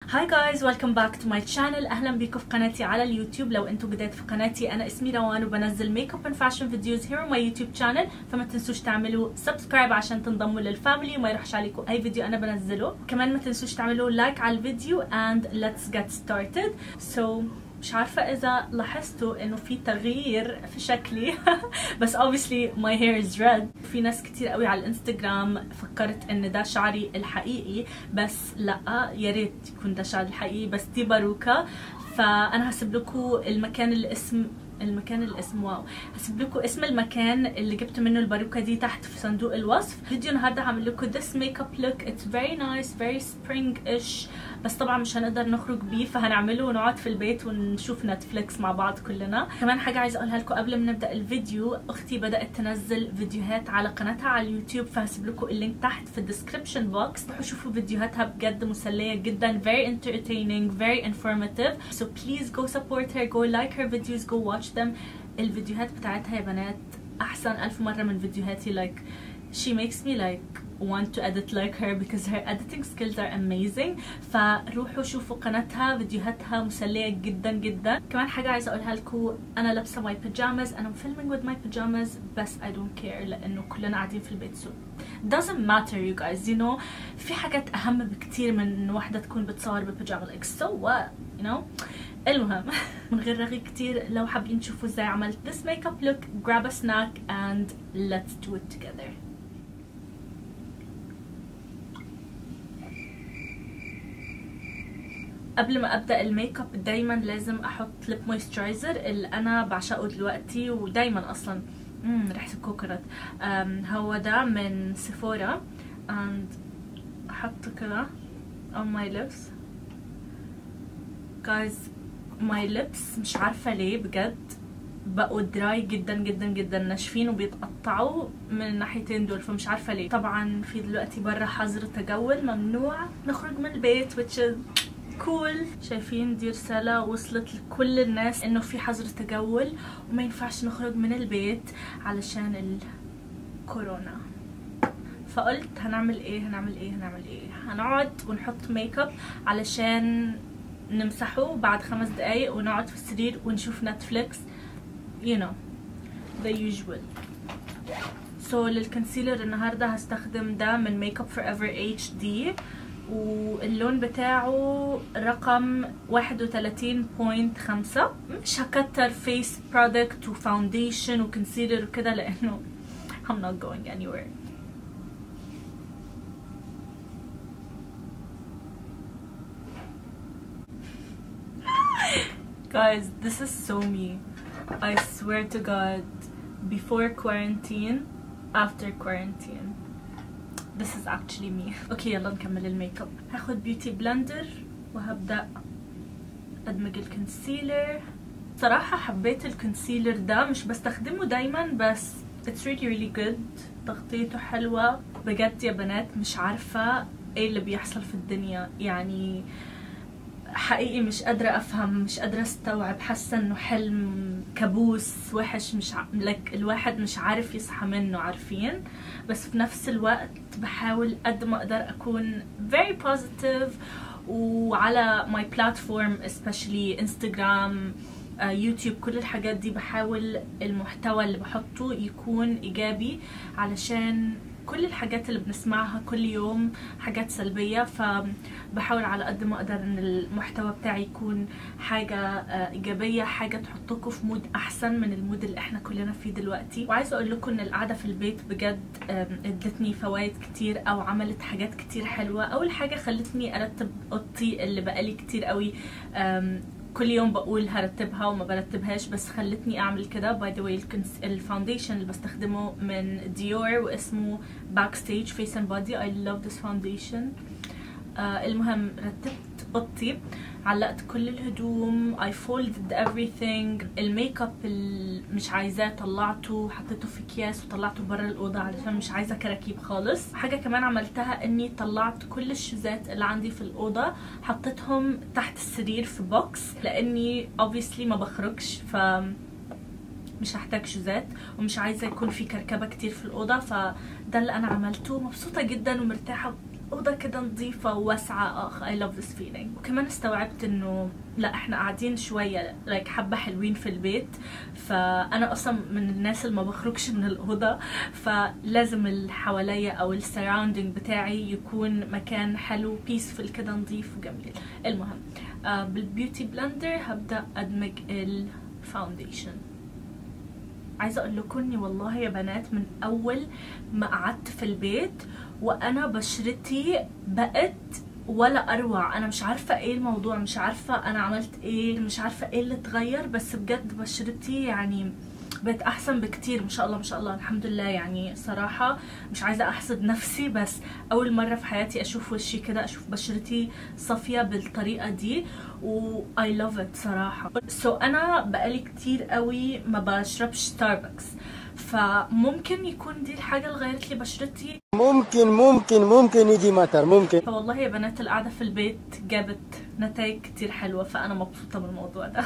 هاي جايز ويلكم باك تو ماي شانل اهلا بيكم في قناتي على اليوتيوب لو انتم جداد في قناتي انا اسمي روان وبنزل ميك اب اند فاشن فيديوز هير ماي يوتيوب شانل فما تنسوش تعملوا سبسكرايب عشان تنضموا للفاميلي وما يروحش عليكم اي فيديو انا بنزله كمان ما تنسوش تعملوا لايك على الفيديو and let's get started so مش عارفة إذا لاحظتوا إنه في تغيير في شكلي بس obviously my hair is red في ناس كتير قوي على الانستغرام فكرت إن ده شعري الحقيقي بس لأ يا ريت يكون ده شعري الحقيقي بس دي باروكة فأنا هسيب لكم المكان اللي اسم المكان اللي اسمه واو هسيب لكم اسم المكان اللي جبت منه الباروكه دي تحت في صندوق الوصف فيديو النهارده هعمل لكم this makeup look it's very nice very spring-ish بس طبعا مش هنقدر نخرج بيه فهنعمله ونقعد في البيت ونشوف نتفليكس مع بعض كلنا كمان حاجه عايزه اقولها لكم قبل ما نبدا الفيديو اختي بدات تنزل فيديوهات على قناتها على اليوتيوب فهسيب لكم اللينك تحت في الديسكربشن بوكس روحوا شوفوا فيديوهاتها بجد مسليه جدا very entertaining very informative so please go support her go like her videos go watch them الفيديوهات بتاعتها يا بنات احسن الف مره من فيديوهاتي like she makes me like want to edit like her because her editing skills are amazing فروحوا شوفوا قناتها فيديوهاتها مسلية جدا جدا كمان حاجة عايزة اقولها لكم انا لابسة my pajamas انا filming with my pajamas بس I don't care لانه كلنا قاعدين في البيت so doesn't matter you guys you know في حاجات اهم بكتير من ان واحدة تكون بتصور ببيجاما like so what you know المهم من غير رغي كتير لو حابين تشوفوا ازاي عملت this makeup look grab a snack and let's do it together قبل ما ابدا الميك اب دايما لازم احط ليب مويسترايزر اللي انا بعشقه دلوقتي ودايما اصلا امم ريحه الكوكونات هو ده من سيفورا and احطه كده on my lips guys my lips مش عارفه ليه بجد بقوا دراي جدا جدا جدا ناشفين وبيتقطعوا من الناحيتين دول فمش عارفه ليه طبعا في دلوقتي بره حظر تجول ممنوع نخرج من البيت which is كول شايفين دي رسالة وصلت لكل الناس انه في حظر تجول وما ينفعش نخرج من البيت علشان الكورونا فقلت هنعمل ايه هنعمل ايه هنعمل ايه هنقعد ونحط ميك اب علشان نمسحه بعد خمس دقايق ونقعد في السرير ونشوف نتفليكس you know the usual so للكونسيلر النهارده هستخدم ده من ميك اب فور ايفر اتش دي واللون بتاعه رقم 31.5 مش هكتر فيس برودكت وفاونديشن وكونسيلر وكده لانه I'm not going anywhere guys this is so me I swear to god before quarantine after quarantine this is actually me اوكي يلا نكمل الميك اب هاخد بيوتي بلندر وهبدا ادمج الكونسيلر صراحه حبيت الكونسيلر ده مش بستخدمه دايما بس it's really really good تغطيته حلوه بجد يا بنات مش عارفه ايه اللي بيحصل في الدنيا يعني حقيقي مش قادرة أفهم مش قادرة أستوعب حاسة إنه حلم كابوس وحش مش ع... لك الواحد مش عارف يصحى منه عارفين بس في نفس الوقت بحاول قد ما أقدر أكون very positive وعلى my platform especially انستغرام يوتيوب كل الحاجات دي بحاول المحتوى اللي بحطه يكون إيجابي علشان كل الحاجات اللي بنسمعها كل يوم حاجات سلبية فبحاول على قد ما اقدر ان المحتوى بتاعي يكون حاجة ايجابية حاجة تحطكم في مود احسن من المود اللي احنا كلنا فيه دلوقتي وعايزة اقول لكم ان القعدة في البيت بجد ادتني فوائد كتير او عملت حاجات كتير حلوة اول حاجة خلتني ارتب اوضتي اللي بقالي كتير قوي كل يوم بقول هرتبها وما برتبهاش بس خلتني اعمل كده باي ذا واي الفاونديشن اللي بستخدمه من ديور واسمه باك ستيج فيس اند بودي اي لاف ذس فاونديشن المهم رتبت اوضتي علقت كل الهدوم I folded everything الميك اب اللي مش عايزاه طلعته حطيته في اكياس وطلعته بره الاوضه علشان مش عايزه كراكيب خالص حاجه كمان عملتها اني طلعت كل الشوزات اللي عندي في الاوضه حطيتهم تحت السرير في بوكس لاني obviously ما بخرجش ف مش هحتاج شوزات ومش عايزه يكون في كركبه كتير في الاوضه فده اللي انا عملته مبسوطه جدا ومرتاحه اوضه كده نظيفه وواسعه اخ اي لاف ذس فيلينج وكمان استوعبت انه لا احنا قاعدين شويه لايك حبه حلوين في البيت فانا اصلا من الناس اللي ما بخرجش من الاوضه فلازم اللي حواليا او السراوندينج بتاعي يكون مكان حلو بيسفل كده نظيف وجميل المهم آه بالبيوتي بلندر هبدا ادمج الفاونديشن عايزه اقول لكم اني والله يا بنات من اول ما قعدت في البيت وانا بشرتي بقت ولا اروع انا مش عارفه ايه الموضوع مش عارفه انا عملت ايه مش عارفه ايه اللي اتغير بس بجد بشرتي يعني بقت احسن بكتير ما شاء الله ما شاء الله الحمد لله يعني صراحه مش عايزه احسد نفسي بس اول مره في حياتي اشوف وشي كده اشوف بشرتي صافيه بالطريقه دي و I love it صراحه سو so انا بقالي كتير قوي ما بشربش ستاربكس فممكن يكون دي الحاجه اللي غيرت لي بشرتي ممكن ممكن ممكن يجي مطر ممكن فوالله يا بنات القعده في البيت جابت نتائج كتير حلوه فانا مبسوطه من الموضوع ده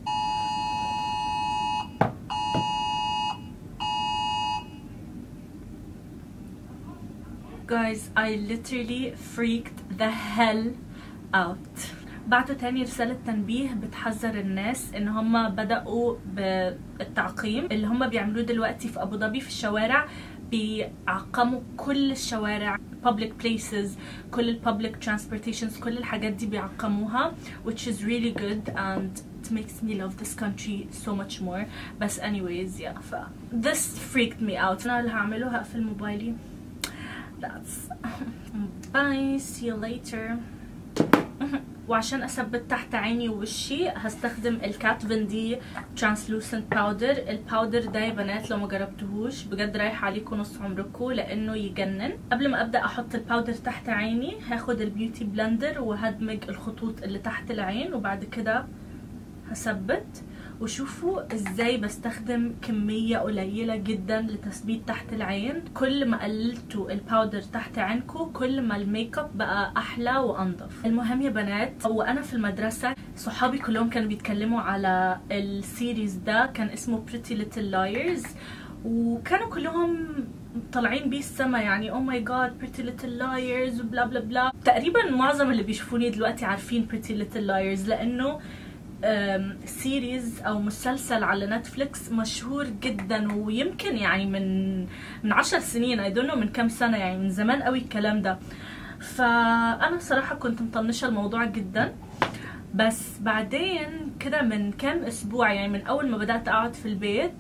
guys I literally freaked the hell out بعتوا تاني رسالة تنبيه بتحذر الناس ان هم بدأوا بالتعقيم اللي هم بيعملوه دلوقتي في ابو ظبي في الشوارع بيعقموا كل الشوارع public places كل ال public transportations كل الحاجات دي بيعقموها which is really good and it makes me love this country so much more بس anyways yeah ف this freaked me out انا اللي هعمله هقفل موبايلي that's bye see you later وعشان اثبت تحت عيني ووشي هستخدم الكات فين دي ترانسلوسنت باودر الباودر ده يا بنات لو ما جربتهوش بجد رايح عليكم نص عمركم لانه يجنن قبل ما ابدا احط الباودر تحت عيني هاخد البيوتي بلندر وهدمج الخطوط اللي تحت العين وبعد كده هثبت وشوفوا ازاي بستخدم كمية قليلة جدا لتثبيت تحت العين كل ما قللتوا الباودر تحت عينكم كل ما الميك اب بقى احلى وانضف المهم يا بنات وانا في المدرسة صحابي كلهم كانوا بيتكلموا على السيريز ده كان اسمه Pretty Little Liars وكانوا كلهم طالعين بيه السما يعني او ماي جاد بريتي ليتل لايرز وبلا بلا بلا تقريبا معظم اللي بيشوفوني دلوقتي عارفين بريتي ليتل لايرز لانه سيريز او مسلسل على نتفليكس مشهور جدا ويمكن يعني من من عشر سنين اي دونت من كام سنه يعني من زمان قوي الكلام ده فانا صراحه كنت مطنشه الموضوع جدا بس بعدين كده من كام اسبوع يعني من اول ما بدات اقعد في البيت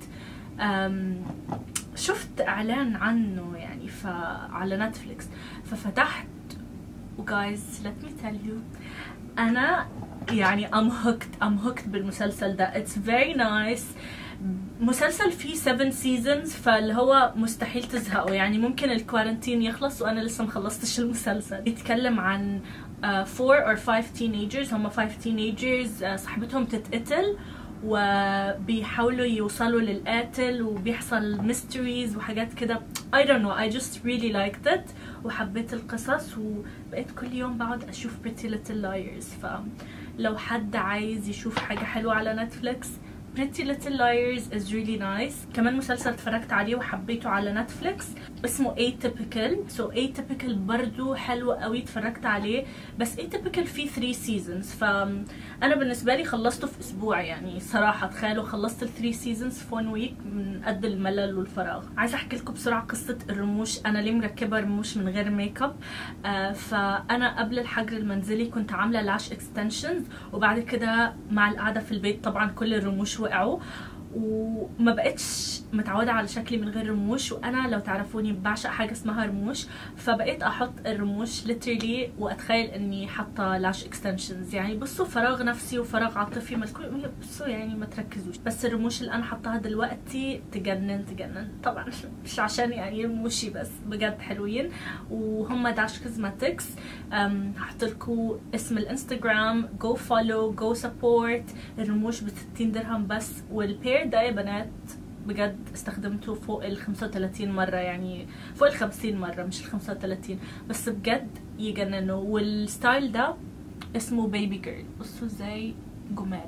شفت اعلان عنه يعني ف على نتفليكس ففتحت وجايز let me tell you انا يعني I'm hooked I'm hooked بالمسلسل ده it's very nice مسلسل فيه 7 seasons فاللي هو مستحيل تزهقوا يعني ممكن الكوارنتين يخلص وانا لسه مخلصتش المسلسل بيتكلم عن uh, 4 or 5 teenagers هم 5 teenagers uh, صاحبتهم تتقتل وبيحاولوا يوصلوا للقاتل وبيحصل mysteries وحاجات كده I don't know I just really liked it وحبيت القصص وبقيت كل يوم بقعد اشوف Pretty Little Liars فلو حد عايز يشوف حاجة حلوة على نتفليكس Pretty Little Liars is really nice كمان مسلسل اتفرجت عليه وحبيته على نتفليكس اسمه Atypical so Atypical برضو حلو قوي اتفرجت عليه بس Atypical فيه 3 seasons فأنا بالنسبة لي خلصته في أسبوع يعني صراحة تخيلوا خلصت ال 3 seasons في 1 week من قد الملل والفراغ عايزة أحكي لكم بسرعة قصة الرموش أنا ليه مركبة رموش من غير ميك اب آه فأنا قبل الحجر المنزلي كنت عاملة لاش اكستنشنز وبعد كده مع القعدة في البيت طبعا كل الرموش وقعوا وما بقتش متعودة على شكلي من غير رموش وانا لو تعرفوني بعشق حاجة اسمها رموش فبقيت احط الرموش literally واتخيل اني حاطة لاش اكستنشنز يعني بصوا فراغ نفسي وفراغ عاطفي ما تكون بصوا يعني ما تركزوش بس الرموش اللي انا حطاها دلوقتي تجنن تجنن طبعا مش عشان يعني رموشي بس بجد حلوين وهم داش كوزماتكس هحط لكم اسم الانستغرام جو فولو جو سبورت الرموش ب 60 درهم بس والبير ده يا بنات بجد استخدمته فوق ال 35 مرة يعني فوق ال 50 مرة مش ال 35 بس بجد يجننوا والستايل ده اسمه بيبي جيرل بصوا ازاي جمال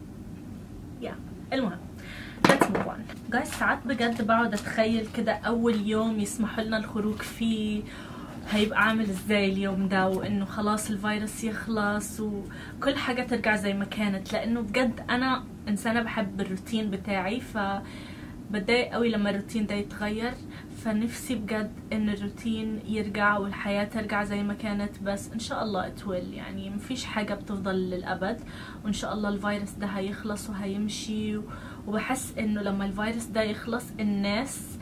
يا yeah. المهم let's move on guys ساعات بجد بقعد اتخيل كده اول يوم يسمحوا لنا الخروج فيه هيبقى عامل ازاي اليوم ده وانه خلاص الفيروس يخلص وكل حاجة ترجع زي ما كانت لانه بجد انا انسانة بحب الروتين بتاعي ف بتضايق قوي لما الروتين ده يتغير فنفسي بجد ان الروتين يرجع والحياة ترجع زي ما كانت بس ان شاء الله اتول يعني مفيش حاجة بتفضل للأبد وان شاء الله الفيروس ده هيخلص وهيمشي وبحس انه لما الفيروس ده يخلص الناس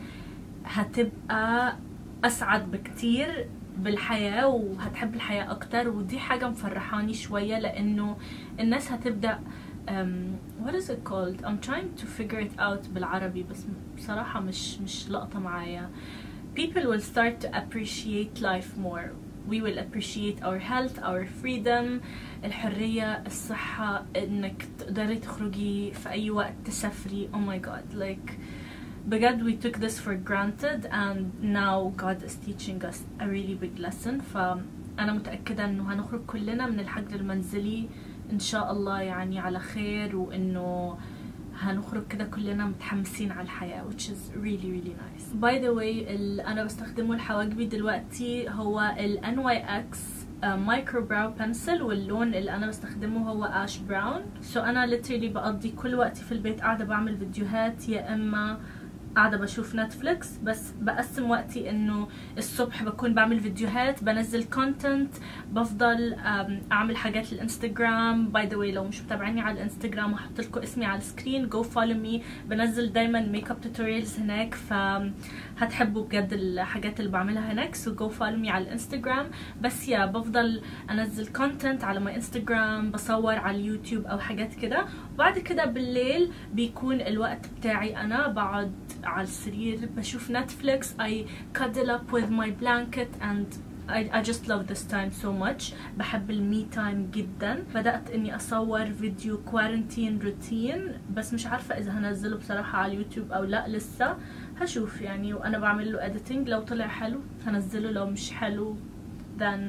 هتبقى اسعد بكتير بالحياة وهتحب الحياة اكتر ودي حاجة مفرحاني شوية لانه الناس هتبدأ um, what is it called I'm trying to figure it out بالعربي بس بصراحة مش مش لقطة معايا people will start to appreciate life more we will appreciate our health our freedom الحرية الصحة انك تقدري تخرجي في اي وقت تسافري oh my god like بجد we took this for granted and now God is teaching us a really big lesson فأنا متأكدة إنه هنخرج كلنا من الحجر المنزلي إن شاء الله يعني على خير وإنه هنخرج كده كلنا متحمسين على الحياة which is really really nice by the way اللي أنا بستخدمه لحواجبي دلوقتي هو ال NYX مايكرو براو بنسل واللون اللي انا بستخدمه هو اش براون سو so انا literally بقضي كل وقتي في البيت قاعده بعمل فيديوهات يا اما قاعده بشوف نتفليكس بس بقسم وقتي انه الصبح بكون بعمل فيديوهات بنزل كونتنت بفضل اعمل حاجات للانستغرام باي ذا واي لو مش متابعيني على الانستغرام هحط لكم اسمي على السكرين جو فولو مي بنزل دايما ميك اب توتوريالز هناك فهتحبوا بجد الحاجات اللي بعملها هناك سو جو فولو مي على الانستغرام بس يا بفضل انزل كونتنت على ماي انستغرام بصور على اليوتيوب او حاجات كده وبعد كده بالليل بيكون الوقت بتاعي انا بقعد على السرير بشوف نتفليكس I cuddle up with my blanket and I, I just love this time so much بحب المي تايم جدا بدأت اني اصور فيديو كوارنتين روتين بس مش عارفة اذا هنزله بصراحة على اليوتيوب او لا لسه هشوف يعني وانا بعمل له editing لو طلع حلو هنزله لو مش حلو then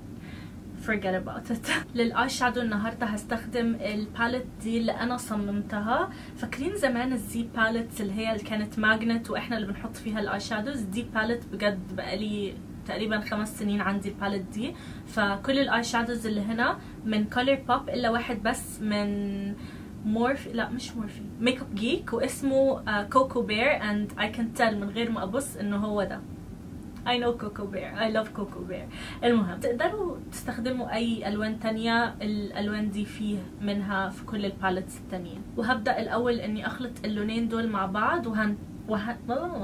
forget about it للاي شادو النهارده هستخدم الباليت دي اللي انا صممتها فاكرين زمان الزي باليتس اللي هي اللي كانت ماجنت واحنا اللي بنحط فيها الاي شادوز دي باليت بجد بقالي تقريبا خمس سنين عندي الباليت دي فكل الاي شادوز اللي هنا من كولر بوب الا واحد بس من مورفي لا مش مورفي ميك اب جيك واسمه كوكو بير اند اي كان تيل من غير ما ابص انه هو ده I know Coco Bear I love Coco Bear المهم تقدروا تستخدموا أي ألوان تانية الألوان دي فيه منها في كل الباليتس التانيين وهبدأ الأول إني أخلط اللونين دول مع بعض وهن وهن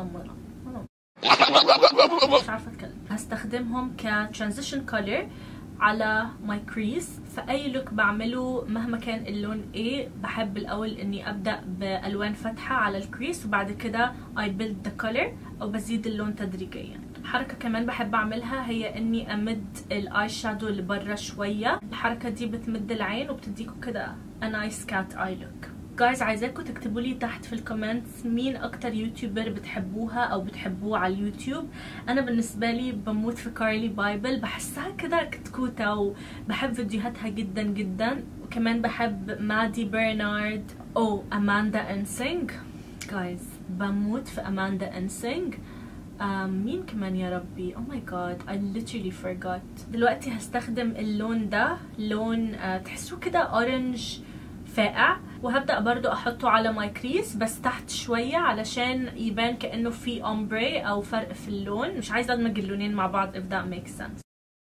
مش عارفة أتكلم هستخدمهم كترانزيشن كولر على ماي كريز فاي لوك بعمله مهما كان اللون ايه بحب الاول اني ابدا بالوان فاتحه على الكريس وبعد كده I build the color او بزيد اللون تدريجيا حركة كمان بحب اعملها هي اني امد الاي شادو لبرا شوية الحركة دي بتمد العين وبتديكوا كده a nice cat eye look جايز عايزاكم تكتبوا لي تحت في الكومنتس مين اكتر يوتيوبر بتحبوها او بتحبوه على اليوتيوب انا بالنسبه لي بموت في كارلي بايبل بحسها كده كتكوته وبحب فيديوهاتها جدا جدا وكمان بحب مادي برنارد او اماندا انسينج جايز بموت في اماندا انسينج um, مين كمان يا ربي oh my god I literally forgot دلوقتي هستخدم اللون ده لون uh, تحسوه كده اورنج فاقع وهبدأ برضو احطه على ماي كريس بس تحت شوية علشان يبان كأنه في امبري او فرق في اللون مش عايزة ادمج اللونين مع بعض if that makes sense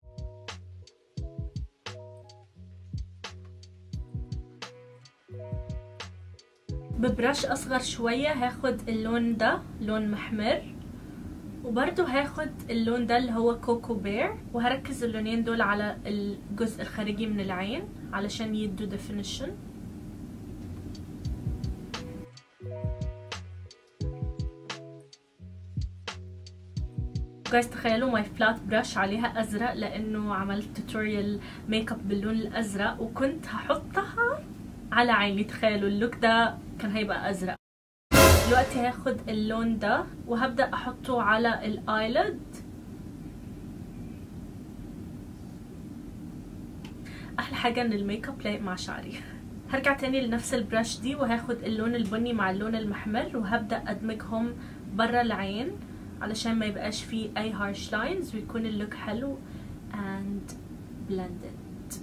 ببرش اصغر شوية هاخد اللون ده لون محمر وبرضو هاخد اللون ده اللي هو كوكو بير وهركز اللونين دول على الجزء الخارجي من العين علشان يدوا definition جايز تخيلوا ماي فلات برش عليها ازرق لانه عملت توتوريال ميك اب باللون الازرق وكنت هحطها على عيني تخيلوا اللوك ده كان هيبقى ازرق دلوقتي هاخد اللون ده وهبدأ احطه على الايلد احلى حاجة ان الميك اب لايق مع شعري هرجع تاني لنفس البرش دي وهاخد اللون البني مع اللون المحمر وهبدأ ادمجهم برا العين علشان ما يبقاش فيه اي harsh lines ويكون اللوك حلو and blended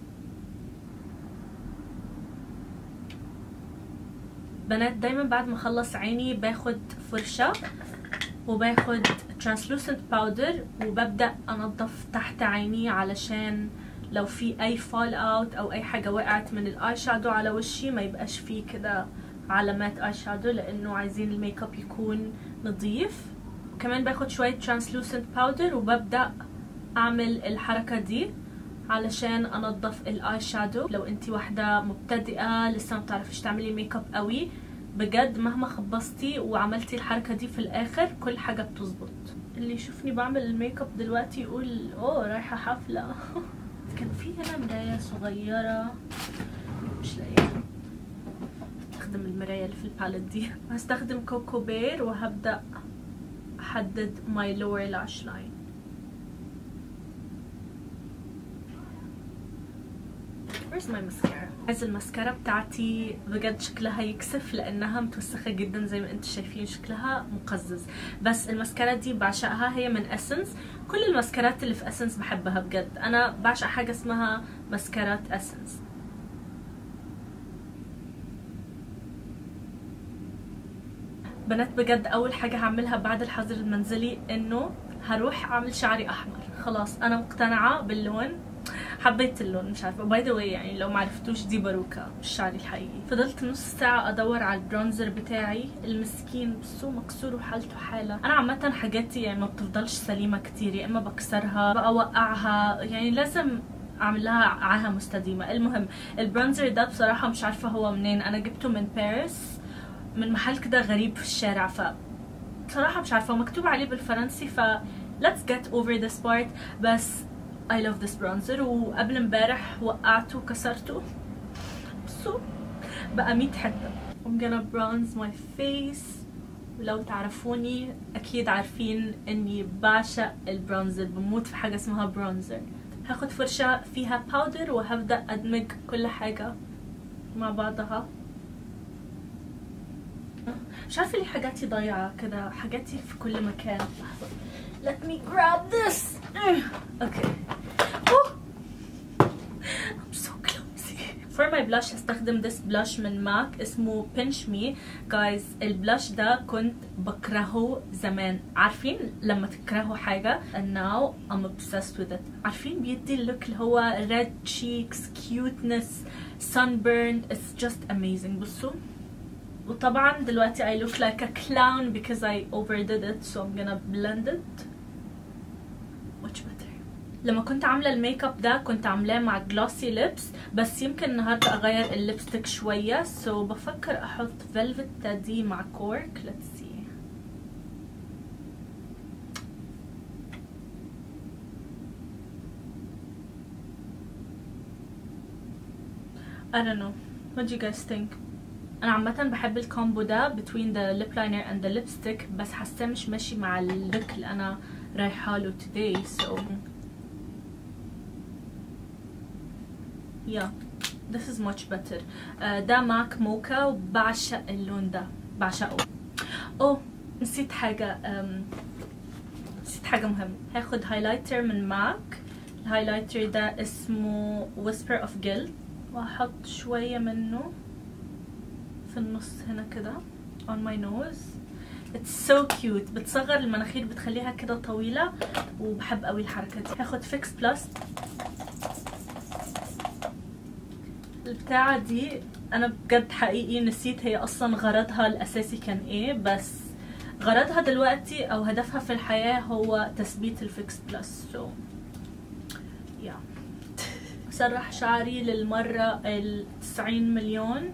بنات دايما بعد ما اخلص عيني باخد فرشة وباخد translucent powder وببدأ انضف تحت عيني علشان لو في اي فال اوت او اي حاجة وقعت من الاي شادو على وشي ما يبقاش فيه كده علامات اي شادو لانه عايزين الميك اب يكون نظيف وكمان باخد شوية translucent powder وببدأ اعمل الحركة دي علشان انضف الاي شادو لو انتي واحدة مبتدئة لسه ما بتعرفيش تعملي ميك اب قوي بجد مهما خبصتي وعملتي الحركة دي في الاخر كل حاجة بتظبط اللي يشوفني بعمل الميك اب دلوقتي يقول اوه رايحة حفلة كان في هنا مراية صغيرة مش لاقيها استخدم المراية اللي في الباليت دي هستخدم كوكو بير وهبدأ احدد my lower lash line Where's my mascara? عايز الماسكارا بتاعتي بجد شكلها يكسف لانها متوسخة جدا زي ما انتم شايفين شكلها مقزز بس الماسكارا دي بعشقها هي من اسنس كل الماسكارات اللي في اسنس بحبها بجد انا بعشق حاجة اسمها ماسكارات اسنس بنات بجد اول حاجة هعملها بعد الحظر المنزلي انه هروح اعمل شعري احمر خلاص انا مقتنعة باللون حبيت اللون مش عارفه باي ذا واي يعني لو ما عرفتوش دي باروكا مش شعري الحقيقي فضلت نص ساعه ادور على البرونزر بتاعي المسكين بسو مكسور وحالته حاله انا عامه حاجاتي يعني ما بتفضلش سليمه كتير يا اما بكسرها بقى اوقعها يعني لازم اعمل لها عاهه مستديمه المهم البرونزر ده بصراحه مش عارفه هو منين انا جبته من باريس من محل كده غريب في الشارع ف بصراحه مش عارفه مكتوب عليه بالفرنسي ف let's get over this part بس I love this bronzer وقبل امبارح وقعته وكسرته بصوا بقى 100 حتة I'm gonna bronze my face ولو تعرفوني اكيد عارفين اني بعشق البرونزر بموت في حاجة اسمها برونزر هاخد فرشة فيها باودر وهبدأ ادمج كل حاجة مع بعضها مش عارفة ليه حاجاتي ضايعة كده حاجاتي في كل مكان لحظة Let me grab this Okay Oh. I'm so clumsy For my blush هستخدم this blush من ماك اسمه Pinch Me Guys البلاش ده كنت بكرهه زمان عارفين لما تكرهوا حاجة and now I'm obsessed with it عارفين بيدي اللوك اللي هو red cheeks cuteness sunburn it's just amazing بصوا وطبعا دلوقتي I look like a clown because I overdid it so I'm gonna blend it much better لما كنت عامله الميك اب ده كنت عاملاه مع جلوسي ليبس بس يمكن النهارده اغير الليبستيك شويه سو so بفكر احط فيلفت دي مع كورك let's see I don't know what do you guys think انا عامه بحب الكومبو ده between the lip liner and the lipstick بس حاساه مش ماشي مع اللوك اللي انا رايحه له today so yeah this is much better uh, ده ماك موكا وبعشق اللون ده بعشقه اوه نسيت حاجة um, نسيت حاجة مهمة هاخد هايلايتر من ماك الهايلايتر ده اسمه Whisper of Guilt وهحط شوية منه في النص هنا كده on my nose it's so cute بتصغر المناخير بتخليها كده طويلة وبحب قوي الحركة دي هاخد فيكس بلس البتاعة دي انا بجد حقيقي نسيت هي اصلا غرضها الاساسي كان ايه بس غرضها دلوقتي او هدفها في الحياة هو تثبيت الفيكس بلس so yeah سرح شعري للمرة التسعين مليون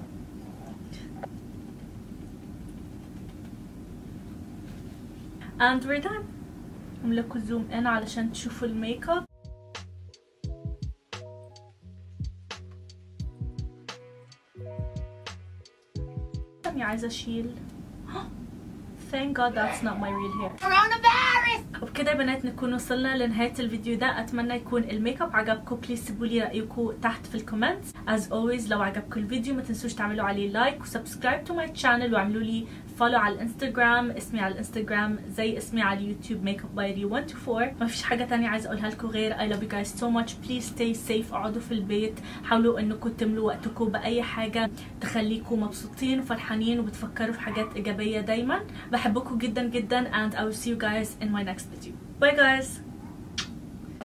and we're done املكوا زوم ان علشان تشوفوا الميك اب اني عايزه اشيل thank god that's not my real hair Coronavirus! وبكده يا بنات نكون وصلنا لنهايه الفيديو ده اتمنى يكون الميك اب عجبكم بليز سيبوا لي رايكم تحت في الكومنتس as always لو عجبكم الفيديو ما تنسوش تعملوا عليه لايك وسبسكرايب تو ماي channel واعملوا لي فولو على الانستغرام اسمي على الانستغرام زي اسمي على اليوتيوب ميك اب بايري 124 ما فيش حاجه تانية عايزه اقولها لكم غير I love you guys so much please stay safe اقعدوا في البيت حاولوا انكم تملوا وقتكم باي حاجه تخليكم مبسوطين وفرحانين وبتفكروا في حاجات ايجابيه دايما بحبكم جدا جدا and I will see you guys in my next video bye guys